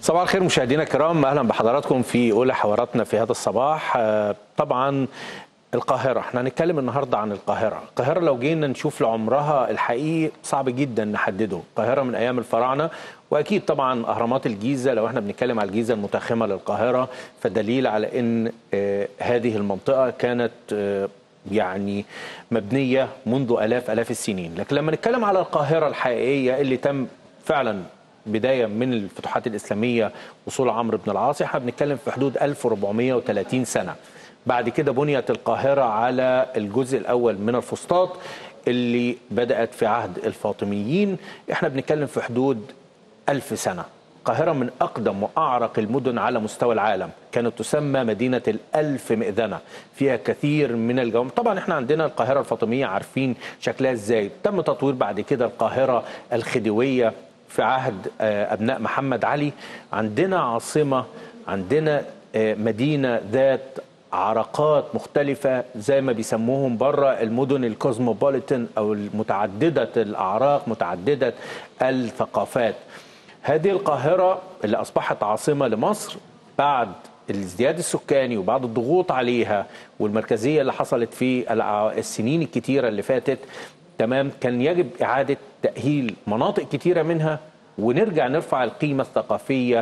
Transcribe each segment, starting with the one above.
صباح الخير مشاهدينا الكرام اهلا بحضراتكم في اولى حواراتنا في هذا الصباح آه، طبعا القاهرة احنا هنتكلم النهاردة عن القاهرة القاهرة لو جينا نشوف لعمرها الحقيقي صعب جدا نحدده القاهرة من أيام الفراعنة وأكيد طبعا أهرامات الجيزة لو احنا بنتكلم على الجيزة المتخمة للقاهرة فدليل على أن آه، هذه المنطقة كانت آه، يعني مبنية منذ آلاف آلاف السنين لكن لما نتكلم على القاهرة الحقيقية اللي تم فعلا بدايه من الفتوحات الاسلاميه وصول عمرو بن العاص احنا بنتكلم في حدود 1430 سنه بعد كده بنيت القاهره على الجزء الاول من الفسطاط اللي بدات في عهد الفاطميين احنا بنتكلم في حدود ألف سنه القاهرة من أقدم وأعرق المدن على مستوى العالم كانت تسمى مدينة الألف مئذنة فيها كثير من الجوامع طبعا احنا عندنا القاهرة الفاطمية عارفين شكلها ازاي تم تطوير بعد كده القاهرة الخديوية في عهد آه، أبناء محمد علي عندنا عاصمة عندنا آه، مدينة ذات عرقات مختلفة زي ما بيسموهم بره المدن الكوزموبوليتان أو المتعددة الأعراق متعددة الثقافات هذه القاهرة اللي أصبحت عاصمة لمصر بعد الازدياد السكاني وبعد الضغوط عليها والمركزية اللي حصلت في الع- السنين الكتيرة اللي فاتت تمام كان يجب إعادة تأهيل مناطق كتيرة منها ونرجع نرفع القيمة الثقافية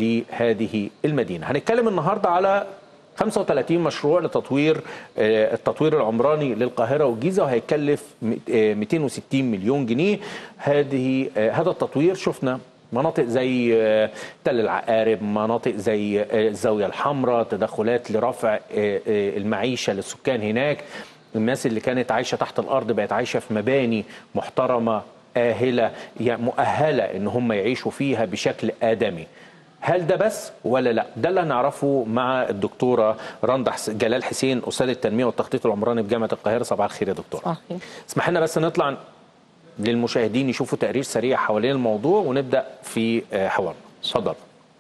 لهذه المدينة هنتكلم النهاردة على 35 مشروع لتطوير آه، التطوير العمراني للقاهره والجيزه وهيكلف م- آه، 260 مليون جنيه هذه آه، هذا التطوير شفنا مناطق زي آه، تل العقارب مناطق زي آه، الزاويه الحمراء تدخلات لرفع آه، آه، المعيشه للسكان هناك الناس اللي كانت عايشه تحت الارض بقت عايشه في مباني محترمه آهلة يعني مؤهلة إن هم يعيشوا فيها بشكل آدمي هل ده بس ولا لا ده اللي هنعرفه مع الدكتورة رندا حس- جلال حسين أستاذ التنمية والتخطيط العمراني بجامعة القاهرة صباح الخير يا دكتورة صباح الخير. اسمح لنا بس نطلع للمشاهدين يشوفوا تقرير سريع حوالين الموضوع ونبدأ في آه، حوارنا اتفضل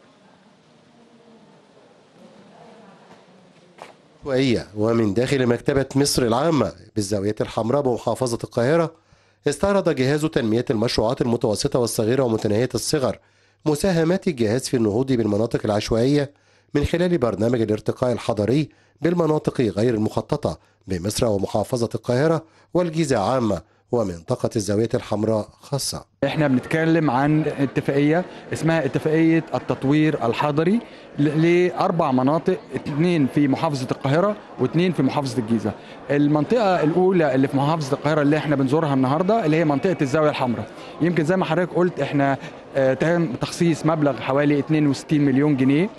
عشوائية ومن داخل مكتبة مصر العامة بالزاوية الحمراء بمحافظة القاهرة استعرض جهاز تنمية المشروعات المتوسطة والصغيرة ومتناهية الصغر مساهمات الجهاز في النهوض بالمناطق العشوائية من خلال برنامج الارتقاء الحضري بالمناطق غير المخططة بمصر ومحافظة القاهرة والجيزة عامة ومنطقة الزاوية الحمراء خاصة احنا بنتكلم عن اتفاقيه اسمها اتفاقيه التطوير الحضري ل- لاربع مناطق اثنين في محافظه القاهره واثنين في محافظه الجيزه المنطقه الاولى اللي في محافظه القاهره اللي احنا بنزورها النهارده اللي هي منطقه الزاويه الحمراء يمكن زي ما حضرتك قلت احنا آه، تم تخصيص مبلغ حوالي 62 مليون جنيه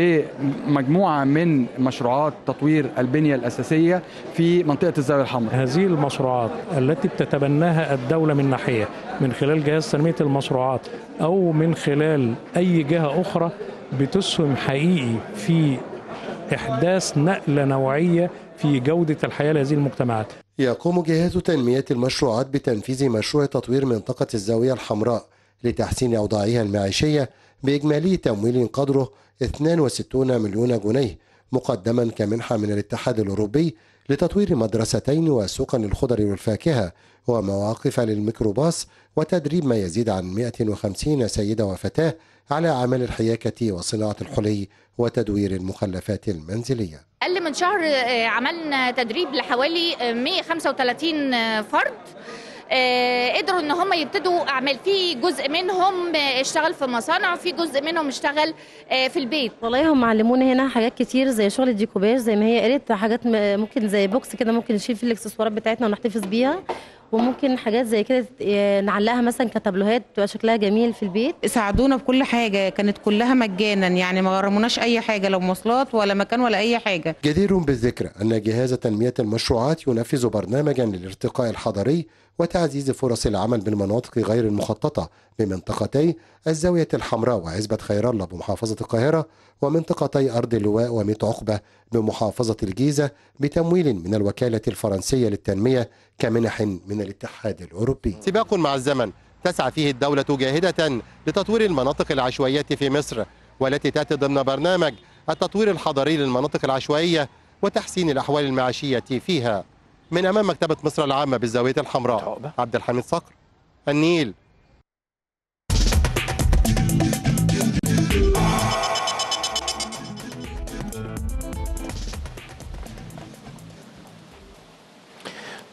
لمجموعه من مشروعات تطوير البنيه الاساسيه في منطقه الزاويه الحمراء هذه المشروعات التي بتتبناها الدولة من ناحية من خلال جهاز تنمية المشروعات أو من خلال أي جهة أخرى بتسهم حقيقي في إحداث نقلة نوعية في جودة الحياة لهذه المجتمعات يقوم جهاز تنمية المشروعات بتنفيذ مشروع تطوير منطقة الزاوية الحمراء لتحسين أوضاعها المعيشية بإجمالي تمويل قدره 62 مليون جنيه مقدما كمنحة من الاتحاد الأوروبي لتطوير مدرستين وسوقا للخضر والفاكهة ومواقف للميكروباص وتدريب ما يزيد عن 150 سيدة وفتاة على أعمال الحياكة وصناعة الحلي وتدوير المخلفات المنزلية اقل من شهر آه، عملنا تدريب لحوالي آه، 135 آه، فرد آه، قدروا ان هم يبتدوا اعمال في جزء منهم آه، اشتغل في مصانع في جزء منهم اشتغل آه، في البيت والله هم علمونا هنا حاجات كتير زي شغل الديكوباج زي ما هي قالت حاجات م- ممكن زي بوكس كده ممكن نشيل فيه الاكسسوارات بتاعتنا ونحتفظ بيها وممكن حاجات زي كده ت- نعلقها مثلا كتابلوهات تبقى شكلها جميل في البيت ساعدونا بكل حاجة كانت كلها مجانا يعني ما غرموناش أي حاجة لا مواصلات ولا مكان ولا أي حاجة جدير بالذكر أن جهاز تنمية المشروعات ينفذ برنامجا للارتقاء الحضري وتعزيز فرص العمل بالمناطق غير المخططة بمنطقتي الزاوية الحمراء وعزبة خير الله بمحافظة القاهرة ومنطقتي أرض اللواء وميت عقبة بمحافظة الجيزة بتمويل من الوكالة الفرنسية للتنمية كمنح من الاتحاد الأوروبي سباق مع الزمن تسعى فيه الدولة جاهدة لتطوير المناطق العشوائية في مصر والتي تأتي ضمن برنامج التطوير الحضري للمناطق العشوائية وتحسين الأحوال المعيشية فيها من أمام مكتبة مصر العامة بالزاوية الحمراء عبد الحميد صقر النيل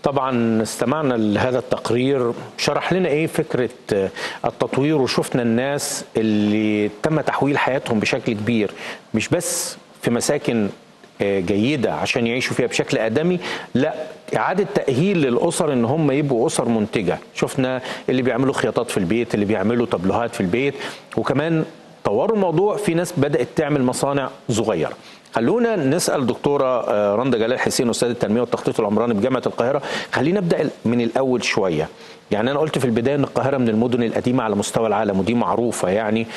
طبعا استمعنا لهذا التقرير شرح لنا ايه فكره التطوير وشفنا الناس اللي تم تحويل حياتهم بشكل كبير مش بس في مساكن جيده عشان يعيشوا فيها بشكل ادمي لا اعاده تاهيل للاسر ان هم يبقوا اسر منتجه شفنا اللي بيعملوا خياطات في البيت اللي بيعملوا طبلوهات في البيت وكمان طوروا الموضوع في ناس بدات تعمل مصانع صغيره خلونا نسال دكتوره رندا جلال حسين استاذ التنميه والتخطيط العمراني بجامعه القاهره خلينا نبدا من الاول شويه يعني انا قلت في البدايه ان القاهره من المدن القديمه على مستوى العالم ودي معروفه يعني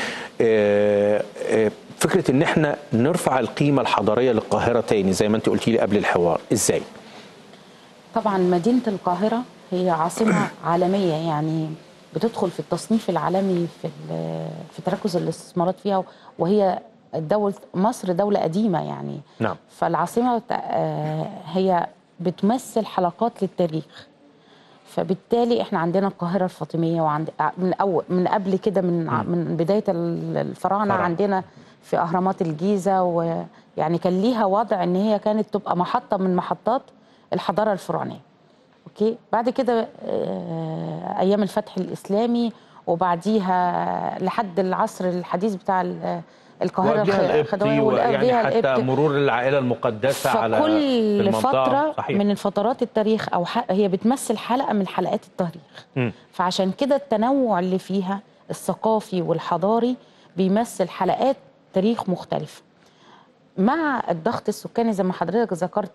فكره ان احنا نرفع القيمه الحضاريه للقاهره تاني زي ما انت قلتي لي قبل الحوار ازاي طبعا مدينه القاهره هي عاصمه عالميه يعني بتدخل في التصنيف العالمي في في تركز الاستثمارات فيها وهي الدولة مصر دولة قديمة يعني نعم فالعاصمة هي بتمثل حلقات للتاريخ فبالتالي احنا عندنا القاهرة الفاطمية وعند من أول من قبل كده من من بداية الفراعنة عندنا في أهرامات الجيزة ويعني كان ليها وضع إن هي كانت تبقى محطة من محطات الحضارة الفرعونية اوكي بعد كده ايام الفتح الاسلامي وبعديها لحد العصر الحديث بتاع القاهره الخدويه يعني حتى الإبت. مرور العائله المقدسه على كل فتره صحيح. من الفترات التاريخ او هي بتمثل حلقه من حلقات التاريخ م. فعشان كده التنوع اللي فيها الثقافي والحضاري بيمثل حلقات تاريخ مختلفه مع الضغط السكاني زي ما حضرتك ذكرت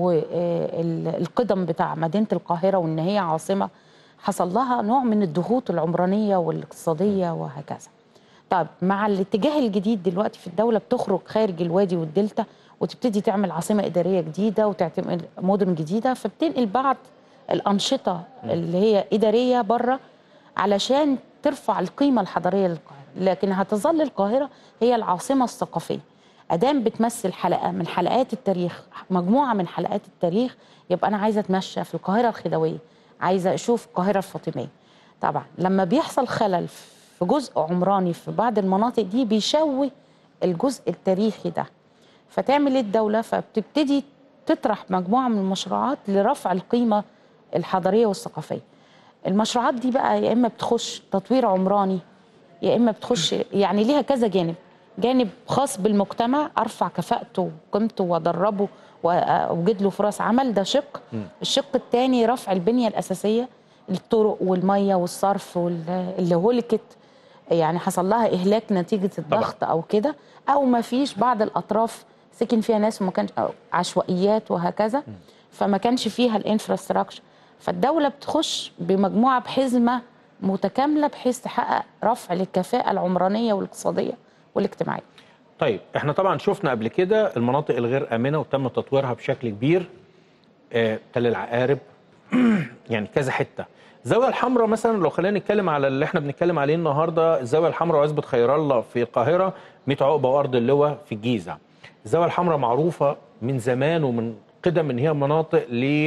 والقدم بتاع مدينه القاهره وان هي عاصمه حصل لها نوع من الضغوط العمرانيه والاقتصاديه وهكذا. طب مع الاتجاه الجديد دلوقتي في الدوله بتخرج خارج الوادي والدلتا وتبتدي تعمل عاصمه اداريه جديده وتعمل مدن جديده فبتنقل بعض الانشطه اللي هي اداريه بره علشان ترفع القيمه الحضاريه للقاهره، لكن هتظل القاهره هي العاصمه الثقافيه. ادام بتمثل حلقه من حلقات التاريخ مجموعه من حلقات التاريخ يبقى انا عايزه اتمشى في القاهره الخديويه عايزه اشوف القاهره الفاطميه طبعا لما بيحصل خلل في جزء عمراني في بعض المناطق دي بيشوه الجزء التاريخي ده فتعمل الدوله فبتبتدي تطرح مجموعه من المشروعات لرفع القيمه الحضاريه والثقافيه المشروعات دي بقى يا اما بتخش تطوير عمراني يا اما بتخش يعني ليها كذا جانب جانب خاص بالمجتمع ارفع كفاءته وقيمته وادربه واوجد له فرص عمل ده شق الشق الثاني رفع البنيه الاساسيه الطرق والميه والصرف اللي هلكت يعني حصل لها اهلاك نتيجه الضغط او كده او ما فيش بعض الاطراف سكن فيها ناس وما كانش عشوائيات وهكذا فما كانش فيها الانفراستراكشر فالدوله بتخش بمجموعه بحزمه متكامله بحيث تحقق رفع للكفاءه العمرانيه والاقتصاديه والاجتماعيه. طيب احنا طبعا شفنا قبل كده المناطق الغير امنه وتم تطويرها بشكل كبير آه، تل العقارب يعني كذا حته الزاويه الحمراء مثلا لو خلينا نتكلم على اللي احنا بنتكلم عليه النهارده الزاويه الحمراء وعزبه خير الله في القاهره 100 عقبه وارض اللواء في الجيزه الزاويه الحمراء معروفه من زمان ومن قدم ان هي مناطق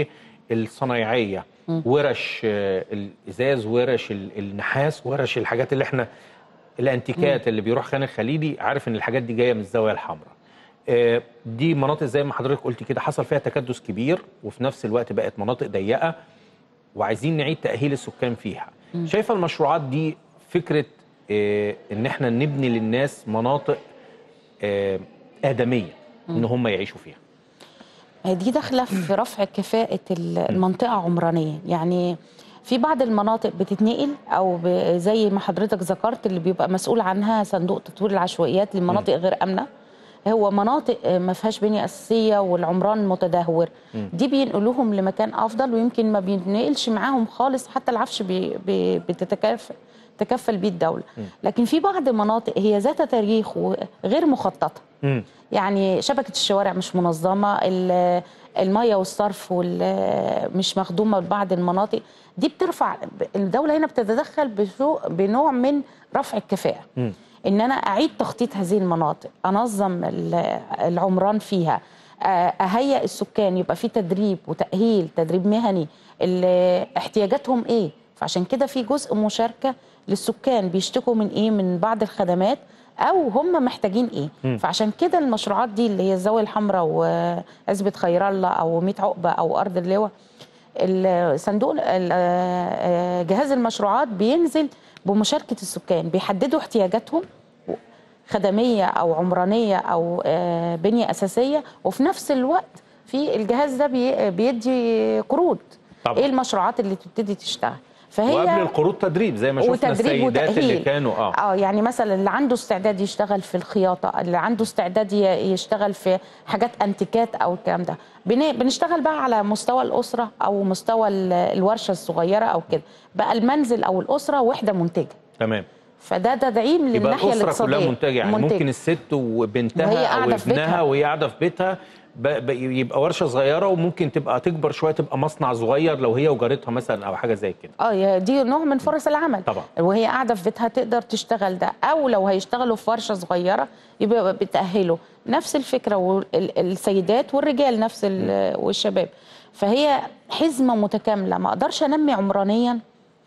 للصنايعيه ورش آه، الازاز ورش النحاس ورش الحاجات اللي احنا الانتيكات اللي بيروح خان الخليلي عارف ان الحاجات دي جايه من الزاويه الحمراء آه، دي مناطق زي ما حضرتك قلت كده حصل فيها تكدس كبير وفي نفس الوقت بقت مناطق ضيقه وعايزين نعيد تاهيل السكان فيها شايفه المشروعات دي فكره آه، ان احنا نبني للناس مناطق آه، ادميه ان هم يعيشوا فيها دي داخله في رفع كفاءه المنطقه عمرانيا يعني في بعض المناطق بتتنقل او ب- زي ما حضرتك ذكرت اللي بيبقى مسؤول عنها صندوق تطوير العشوائيات للمناطق غير امنه هو مناطق آه، ما فيهاش بنيه اساسيه والعمران متدهور دي بينقلوهم لمكان افضل ويمكن ما بينقلش معاهم خالص حتى العفش بي بي بتتكافل تكفل بيه الدوله لكن في بعض المناطق هي ذات تاريخ وغير مخططه مم. يعني شبكة الشوارع مش منظمة ال- المية والصرف وال- مش مخدومة لبعض المناطق دي بترفع الدولة هنا بتتدخل بشو- بنوع من رفع الكفاءة ان انا اعيد تخطيط هذه المناطق انظم ال- العمران فيها آه، اهيئ السكان يبقى في تدريب وتاهيل تدريب مهني ال- احتياجاتهم ايه فعشان كده في جزء مشاركه للسكان بيشتكوا من ايه من بعض الخدمات او هم محتاجين ايه فعشان كده المشروعات دي اللي هي الزاويه الحمراء وعزبه خير الله او 100 عقبه او ارض اللواء ال- صندوق ال- آه، جهاز المشروعات بينزل بمشاركه السكان بيحددوا احتياجاتهم خدميه او عمرانيه او آه، بنيه اساسيه وفي نفس الوقت في الجهاز ده بي- بيدي قروض طبعا. ايه المشروعات اللي تبتدي تشتغل فهي وقبل القروض تدريب زي ما شفنا وتدريب السيدات اللي وتأهيل. كانوا اه اه يعني مثلا اللي عنده استعداد يشتغل في الخياطه اللي عنده استعداد ي- يشتغل في حاجات انتيكات او الكلام ده بن- بنشتغل بقى على مستوى الاسره او مستوى ال- الورشه الصغيره او كده بقى المنزل او الاسره وحده منتجه تمام فده تدعيم يبقى للناحيه الاسره الاقتصاديه كلها منتجه يعني منتجة. ممكن الست وبنتها وهي او قاعدة في ابنها بيتها. وهي قاعده في بيتها ب- ب- يبقى ورشه صغيره وممكن تبقى تكبر شويه تبقى مصنع صغير لو هي وجارتها مثلا او حاجه زي كده اه يا دي نوع من فرص العمل طبعا. وهي قاعده في بيتها تقدر تشتغل ده او لو هيشتغلوا في ورشه صغيره يبقى بتاهلوا نفس الفكره والسيدات والرجال نفس ال- والشباب فهي حزمه متكامله ما اقدرش انمي عمرانيا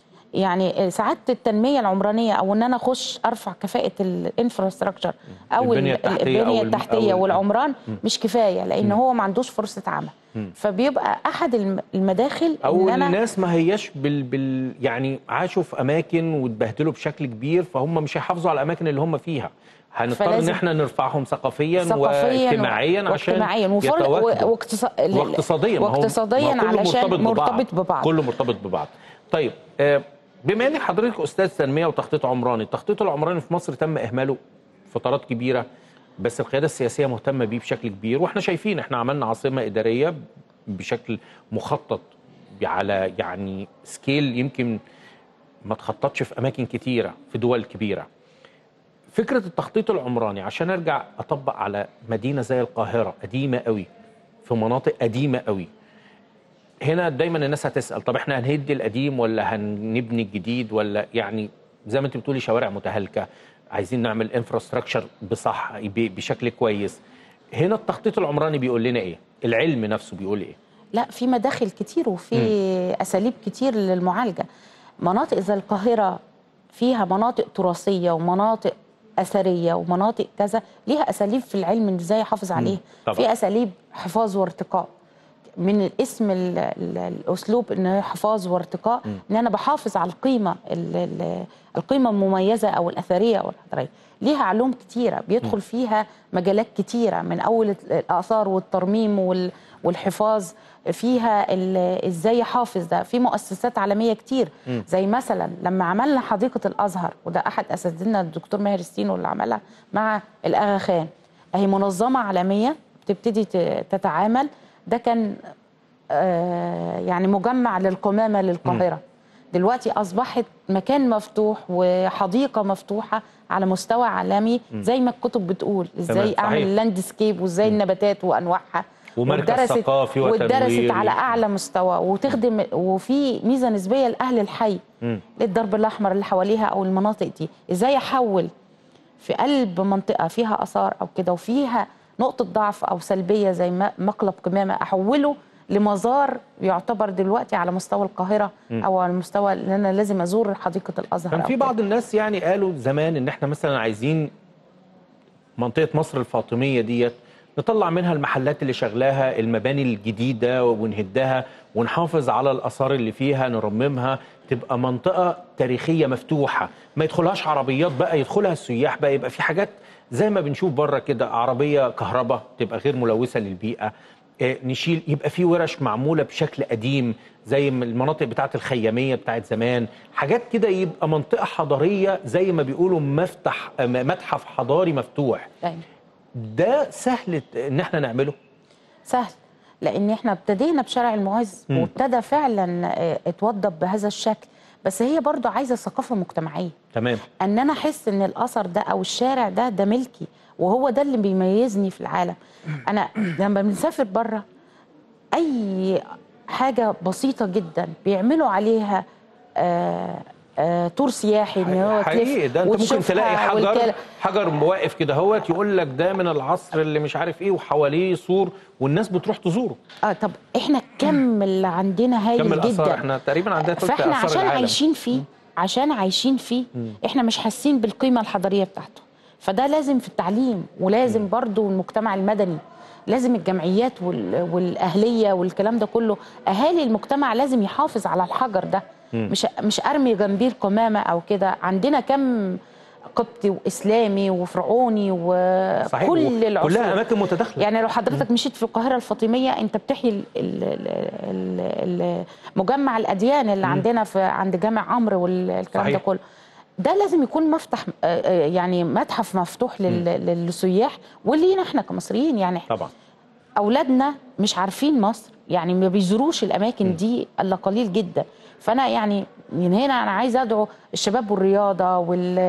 يعني ساعات التنميه العمرانيه او ان انا اخش ارفع كفاءه الانفراستراكشر او البنية ال- التحتية أو البنيه الم- التحتيه أو ال- والعمران مش كفايه لان هو ما عندوش فرصه عمل فبيبقى احد الم- المداخل او ان انا الناس ما هياش بال, بال يعني عاشوا في اماكن واتبهدلوا بشكل كبير فهم مش هيحافظوا على الاماكن اللي هم فيها هنضطر ان فلازم- احنا نرفعهم ثقافيا, ثقافيا واجتماعيا عشان واجتماعيا وفر... يتواكبوا. واقتص... واقتصاديا ما هو- واقتصاديا ما هو كله علشان مرتبط ببعض. مرتبط ببعض كله مرتبط ببعض طيب آه، بما ان حضرتك استاذ تنميه وتخطيط عمراني التخطيط العمراني في مصر تم اهماله فترات كبيره بس القياده السياسيه مهتمه بيه بشكل كبير واحنا شايفين احنا عملنا عاصمه اداريه بشكل مخطط على يعني سكيل يمكن ما تخططش في اماكن كتيره في دول كبيره فكره التخطيط العمراني عشان ارجع اطبق على مدينه زي القاهره قديمه قوي في مناطق قديمه قوي هنا دايما الناس هتسال طب احنا هنهد القديم ولا هنبني الجديد ولا يعني زي ما انت بتقولي شوارع متهالكه عايزين نعمل انفراستراكشر بصح ب- بشكل كويس هنا التخطيط العمراني بيقول لنا ايه العلم نفسه بيقول ايه لا في مداخل كتير وفي اساليب كتير للمعالجه مناطق زي القاهره فيها مناطق تراثيه ومناطق اثريه ومناطق كذا ليها اساليب في العلم ان ازاي احافظ عليها طبعا. في اساليب حفاظ وارتقاء من الاسم ال- ال- الاسلوب ان هي حفاظ وارتقاء ان انا بحافظ على القيمه ال- ال- القيمه المميزه او الاثريه او الحضاريه ليها علوم كتيره بيدخل فيها مجالات كتيره من اول الاثار والترميم وال- والحفاظ فيها ال- ازاي احافظ ده في مؤسسات عالميه كتير زي مثلا لما عملنا حديقه الازهر وده احد اساتذتنا الدكتور ماهر السينو اللي عملها مع الاغا خان اهي منظمه عالميه بتبتدي ت- تتعامل ده كان آه، يعني مجمع للقمامه للقاهره دلوقتي اصبحت مكان مفتوح وحديقه مفتوحه على مستوى عالمي زي ما الكتب بتقول ازاي صحيح. اعمل لاندسكيب وازاي النباتات وانواعها ومركز واتدرست- ثقافي واتدرست وتنويري. على اعلى مستوى وتخدم وفي ميزه نسبيه لاهل الحي مم. للدرب الاحمر اللي حواليها او المناطق دي ازاي احول في قلب منطقه فيها اثار او كده وفيها نقطه ضعف او سلبيه زي ما- مقلب قمامه احوله لمزار يعتبر دلوقتي على مستوى القاهره او على مستوى ان انا لازم ازور حديقه الازهر كان أو في كده. بعض الناس يعني قالوا زمان ان احنا مثلا عايزين منطقه مصر الفاطميه ديت نطلع منها المحلات اللي شغلاها المباني الجديده ونهدها ونحافظ على الاثار اللي فيها نرممها تبقى منطقه تاريخيه مفتوحه ما يدخلهاش عربيات بقى يدخلها السياح بقى يبقى في حاجات زي ما بنشوف بره كده عربيه كهرباء تبقى غير ملوثه للبيئه آه، نشيل يبقى في ورش معموله بشكل قديم زي ما المناطق بتاعت الخياميه بتاعت زمان حاجات كده يبقى منطقه حضاريه زي ما بيقولوا مفتح آه، متحف حضاري مفتوح أيوة. ده سهل ان احنا نعمله سهل لان احنا ابتدينا بشارع المعز مم. وابتدى فعلا آه، اتوضب بهذا الشكل بس هي برضو عايزه ثقافه مجتمعيه تمام ان انا احس ان الاثر ده او الشارع ده ده ملكي وهو ده اللي بيميزني في العالم انا لما بنسافر بره اي حاجه بسيطه جدا بيعملوا عليها آه آه تور سياحي ان هو تلف حقيقي ده انت ممكن وتشوفها تلاقي حجر والكلام. حجر واقف كده هوت يقول لك ده من العصر اللي مش عارف ايه وحواليه سور والناس بتروح تزوره اه طب احنا الكم اللي عندنا هايل كم الاثار جدا احنا تقريبا عندنا ثلث فاحنا اثار عشان العالم عايشين فيه عشان عايشين فيه احنا مش حاسين بالقيمه الحضاريه بتاعته فده لازم في التعليم ولازم برضو المجتمع المدني لازم الجمعيات وال- والاهليه والكلام ده كله اهالي المجتمع لازم يحافظ على الحجر ده مش مش ارمي جنبيه القمامه او كده عندنا كم قبطي واسلامي وفرعوني صحيح وكل العصور كلها اماكن متداخله يعني لو حضرتك مشيت في القاهره الفاطميه انت بتحيي ال- ال- ال- ال- مجمع الاديان اللي عندنا في عند جامع عمرو والكلام ده صحيح. كله ده لازم يكون مفتح آه، آه، يعني متحف مفتوح لل- للسياح ولينا احنا كمصريين يعني طبعا اولادنا مش عارفين مصر يعني ما بيزوروش الاماكن دي الا قليل جدا فانا يعني من هنا انا عايزه ادعو الشباب والرياضه وال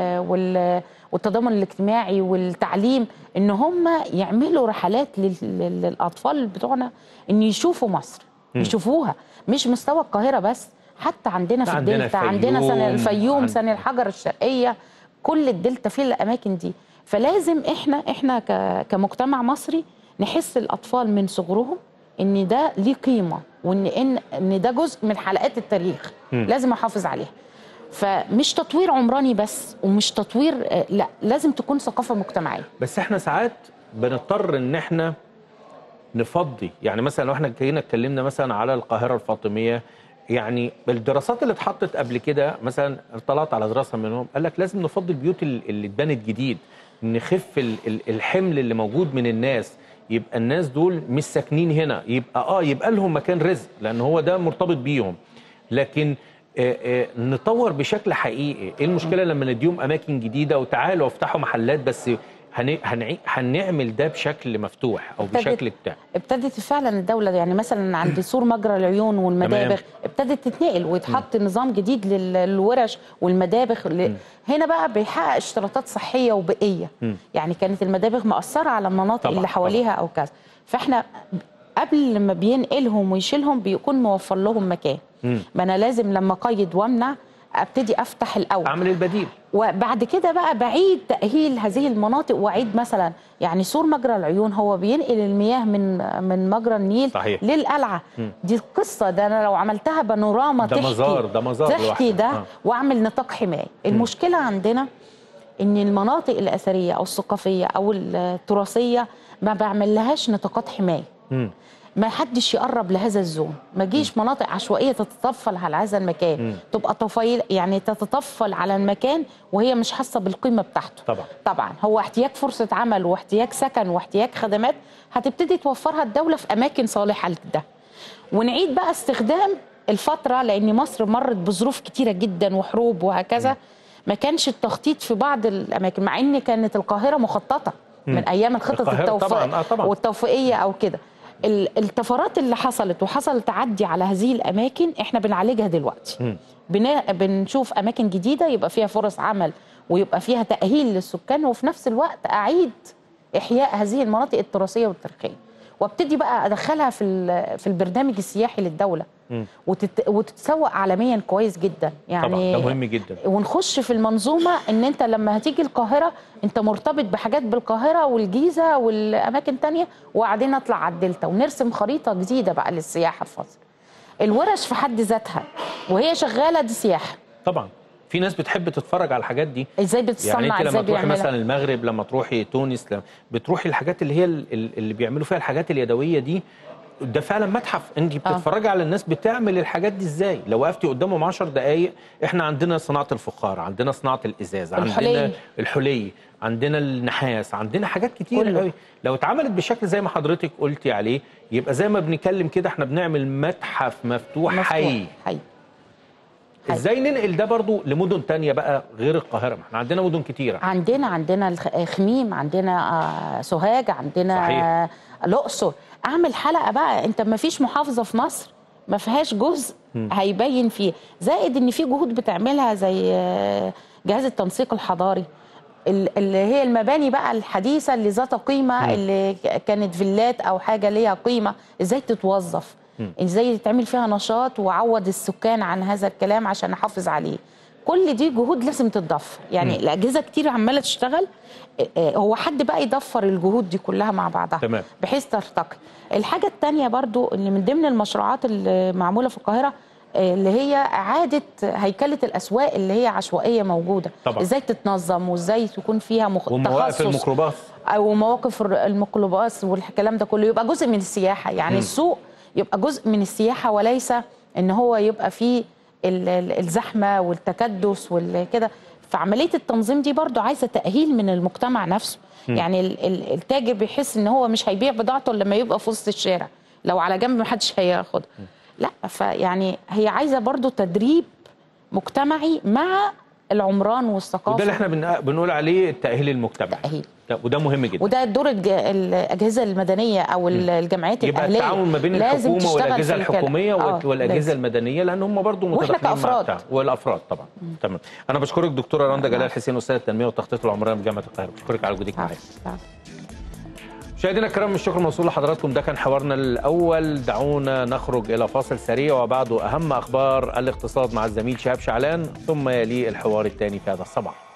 وال والتضامن الاجتماعي والتعليم ان هم يعملوا رحلات لل- لل- للاطفال بتوعنا ان يشوفوا مصر يشوفوها مش مستوى القاهره بس حتى عندنا في عندنا الدلتا عندنا الفيوم، سنة الفيوم عند- سنة الحجر الشرقية كل الدلتا في الأماكن دي فلازم إحنا إحنا ك- كمجتمع مصري نحس الأطفال من صغرهم إن ده ليه قيمة وإن إن إن ده جزء من حلقات التاريخ لازم أحافظ عليها فمش تطوير عمراني بس ومش تطوير آه، لا لازم تكون ثقافة مجتمعية بس احنا ساعات بنضطر ان احنا نفضي يعني مثلا لو احنا جينا اتكلمنا مثلا على القاهره الفاطميه يعني الدراسات اللي اتحطت قبل كده مثلا اطلعت على دراسه منهم قال لك لازم نفضي البيوت ال- اللي اتبنت جديد نخف ال- ال- الحمل اللي موجود من الناس يبقى الناس دول مش ساكنين هنا يبقى اه يبقى لهم مكان رزق لان هو ده مرتبط بيهم لكن آه، آه، نطور بشكل حقيقي ايه المشكله لما نديهم اماكن جديده وتعالوا افتحوا محلات بس هن... هنعي... هنعمل ده بشكل مفتوح او ابتدت- بشكل بتاع ابتدت فعلا الدولة يعني مثلا عند سور مجرى العيون والمدابغ تمام. ابتدت تتنقل ويتحط نظام جديد لل- للورش والمدابغ ل- هنا بقى بيحقق اشتراطات صحية وبيئية يعني كانت المدابغ مأثرة على المناطق طبعاً، اللي حواليها أو كذا فاحنا قبل ما بينقلهم ويشيلهم بيكون موفر لهم مكان ما أنا لازم لما أقيد وأمنع ابتدي افتح الاول اعمل البديل وبعد كده بقى بعيد تأهيل هذه المناطق وأعيد مثلا يعني سور مجرى العيون هو بينقل المياه من من مجرى النيل صحيح. للقلعة دي القصة ده أنا لو عملتها بانوراما ده تحكي مزار- ده مزار تحكي لوحده. ده آه. وأعمل نطاق حماية المشكلة عندنا إن المناطق الأثرية أو الثقافية أو التراثية ما بعمل لهاش نطاقات حماية مم. ما حدش يقرب لهذا الزون ما جيش مناطق عشوائيه تتطفل على هذا المكان تبقى طفيل يعني تتطفل على المكان وهي مش حاسه بالقيمه بتاعته طبعا. طبعا هو احتياج فرصه عمل واحتياج سكن واحتياج خدمات هتبتدي توفرها الدوله في اماكن صالحه لده ونعيد بقى استخدام الفتره لان مصر مرت بظروف كتيره جدا وحروب وهكذا ما كانش التخطيط في بعض الاماكن مع ان كانت القاهره مخططه من ايام الخطط القاهرة التوفيق طبعاً، آه طبعاً. والتوفيقيه او كده ال- الطفرات اللي حصلت وحصل تعدي على هذه الاماكن احنا بنعالجها دلوقتي بن- بنشوف اماكن جديده يبقى فيها فرص عمل ويبقى فيها تاهيل للسكان وفي نفس الوقت اعيد احياء هذه المناطق التراثيه والتاريخيه وابتدي بقى ادخلها في ال- في البرنامج السياحي للدوله وتت وتتسوق عالميا كويس جدا يعني طبعا ده مهم جدا ونخش في المنظومه ان انت لما هتيجي القاهره انت مرتبط بحاجات بالقاهره والجيزه والاماكن تانية وبعدين نطلع على الدلتا ونرسم خريطه جديده بقى للسياحه في مصر الورش في حد ذاتها وهي شغاله دي سياحه طبعا في ناس بتحب تتفرج على الحاجات دي ازاي يعني بتصنع انت لما ازاي تروحي بيعملها مثلا المغرب لما تروحي تونس لما بتروحي الحاجات اللي هي ال- ال- اللي بيعملوا فيها الحاجات اليدويه دي ده فعلا متحف انت بتتفرجي على الناس بتعمل الحاجات دي ازاي لو وقفتي قدامهم 10 دقائق احنا عندنا صناعه الفخار عندنا صناعه الازاز عندنا الحلي. الحلي عندنا النحاس عندنا حاجات كتير كله. قوي لو اتعملت بشكل زي ما حضرتك قلتي عليه يبقى زي ما بنتكلم كده احنا بنعمل متحف مفتوح, مفتوح. حي حي حي. ازاي ننقل ده برضو لمدن تانية بقى غير القاهره ما احنا عندنا مدن كتيره عندنا عندنا الخ- خميم عندنا آه، سوهاج عندنا صحيح. آه، الاقصر اعمل حلقه بقى انت ما فيش محافظه في مصر ما فيهاش جزء هيبين فيه زائد ان في جهود بتعملها زي آه، جهاز التنسيق الحضاري ال- اللي هي المباني بقى الحديثه اللي ذات قيمه اللي ك- كانت فيلات او حاجه ليها قيمه ازاي تتوظف ازاي يتعمل فيها نشاط وعوض السكان عن هذا الكلام عشان احافظ عليه كل دي جهود لازم تتضاف يعني الاجهزه كتير عماله تشتغل آه، آه، هو حد بقى يضفر الجهود دي كلها مع بعضها تمام. بحيث ترتقي الحاجه الثانيه برضو اللي من ضمن المشروعات اللي معموله في القاهره آه، اللي هي اعاده هيكله الاسواق اللي هي عشوائيه موجوده طبعا. ازاي تتنظم وازاي تكون فيها مخ... ومواقف تخصص الميكروباص او مواقف الر- الميكروباص والكلام ده كله يبقى جزء من السياحه يعني مم. السوق يبقى جزء من السياحه وليس ان هو يبقى فيه ال- ال- الزحمه والتكدس والكده فعمليه التنظيم دي برضو عايزه تاهيل من المجتمع نفسه مم. يعني ال- ال- التاجر بيحس ان هو مش هيبيع بضاعته إلا لما يبقى في وسط الشارع لو على جنب محدش هياخدها لا فيعني هي عايزه برضو تدريب مجتمعي مع العمران والثقافه وده اللي احنا بن- بنقول عليه التاهيل المجتمعي تأهيل. وده مهم جدا وده دور الج- الاجهزه المدنيه او ال- الجمعيات يبقى الاهليه التعاون ما بين لازم الحكومه تشتغل والاجهزه في الكلام. الحكوميه آه، والاجهزه لازم. المدنيه لان هم برضو وإحنا متداخلين مع كأفراد. بتاع. والافراد طبعا تمام انا بشكرك دكتوره رندا جلال حسين استاذ التنميه والتخطيط العمراني بجامعه القاهره بشكرك على وجودك معايا عفو، عفو. مشاهدينا الكرام الشكر موصول لحضراتكم ده كان حوارنا الاول دعونا نخرج الى فاصل سريع وبعده اهم اخبار الاقتصاد مع الزميل شهاب شعلان ثم يلي الحوار الثاني في هذا الصباح